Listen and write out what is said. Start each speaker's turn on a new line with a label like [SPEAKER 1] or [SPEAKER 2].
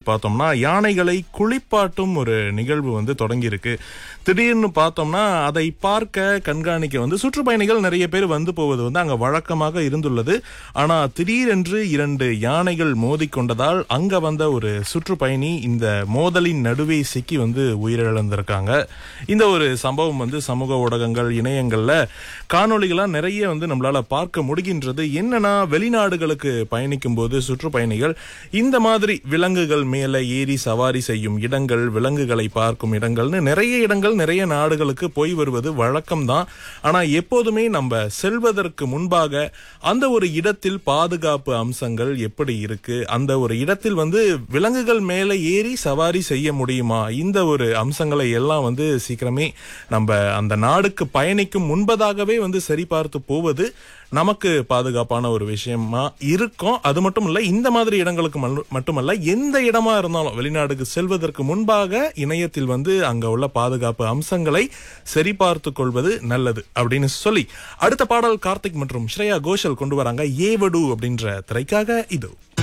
[SPEAKER 1] பார்த்தோம்னா யானைகளை குளிப்பாட்டும் ஒரு நிகழ்வு வந்து தொடங்கி இருக்கு திடீர்னு பார்த்தோம்னா அதை பார்க்க கண்காணிக்க வந்து சுற்றுப்பயணிகள் நிறைய பேர் வந்து போவது வந்து அங்க வழக்கமாக இருந்துள்ளது ஆனா திடீரென்று இரண்டு யானைகள் மோதிக்கொண்டதால் அங்க வந்த ஒரு சுற்றுப்பயணி இந்த மோதலின் நடுவே சிக்கி வந்து உயிரிழந்திருக்காங்க இந்த ஒரு சம்பவம் வந்து சமூக ஊடகங்கள் இணையங்கள்ல காணொளிகளா நிறைய வந்து நம்மளால பார்க்க முடிகின்றது என்னன்னா வெளிநாடுகளுக்கு பயணிக்கும் போது சுற்றுப்பயணிகள் இந்த மாதிரி விலங்குகள் மேல ஏறி சவாரி செய்யும் இடங்கள் விலங்குகளை பார்க்கும் இடங்கள்னு நிறைய இடங்கள் நிறைய நாடுகளுக்கு போய் வருவது வழக்கம்தான் ஆனா எப்போதுமே நம்ம செல்வதற்கு முன்பாக அந்த ஒரு இடத்தில் பாதுகாப்பு அம்சங்கள் எப்படி இருக்கு அந்த ஒரு இடத்தில் வந்து விலங்குகள் மேல ஏறி சவாரி செய்ய முடியுமா இந்த ஒரு அம்சங்களை எல்லாம் வந்து சீக்கிரமே நம்ம அந்த நாடுக்கு பயணிக்கும் முன்பதாகவே வந்து சரிபார்த்து போவது நமக்கு பாதுகாப்பான ஒரு விஷயமா இருக்கும் அது மட்டும் இல்ல இந்த மாதிரி இடங்களுக்கு மல்லு- மட்டுமல்ல எந்த இடமா இருந்தாலும் வெளிநாடுக்கு செல்வதற்கு முன்பாக இணையத்தில் வந்து அங்க உள்ள பாதுகாப்பு அம்சங்களை சரிபார்த்து கொள்வது நல்லது அப்படின்னு சொல்லி அடுத்த பாடல் கார்த்திக் மற்றும் ஸ்ரேயா கோஷல் கொண்டு வராங்க ஏவடு அப்படின்ற திரைக்காக இது